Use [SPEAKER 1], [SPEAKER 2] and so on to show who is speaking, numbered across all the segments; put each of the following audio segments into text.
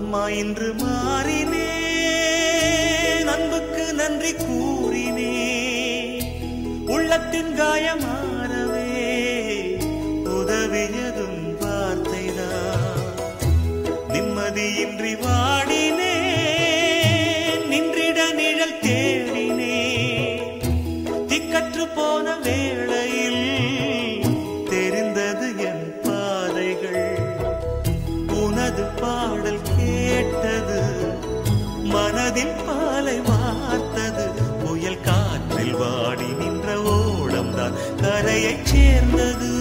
[SPEAKER 1] அம்மா இன்று மாறினேன் அன்புக்கு நன்றி கூறினே உள்ளத்தின் காயமாறவே உதவியதும் வார்த்தைதான் நிம்மதியின்றி வாடினேன் நின்றிட நிழல் தேடினேன் திக்கற்று போன வேளையில் தெரிந்தது என் பாதைகள் உனது பாடல் கேட்டது மனதில் பாலை வார்த்தது புயல் காற்றில் வாடி நின்ற ஓடம்தான் கரையைச் சேர்ந்தது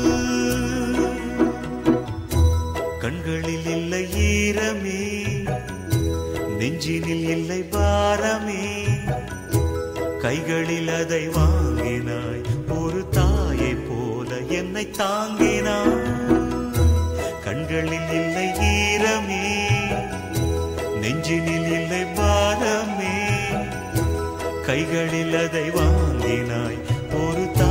[SPEAKER 1] கண்களில் இல்லை ஈரமே நெஞ்சினில் இல்லை பாரமே கைகளில் அதை வாங்கினாய் ஒரு தாயை போல என்னை தாங்கினாய் கண்களில் இல்லை ஈரமே நெஞ்சினில் இல்லை பாரமே கைகளில் அதை வாங்கினாய் ஒரு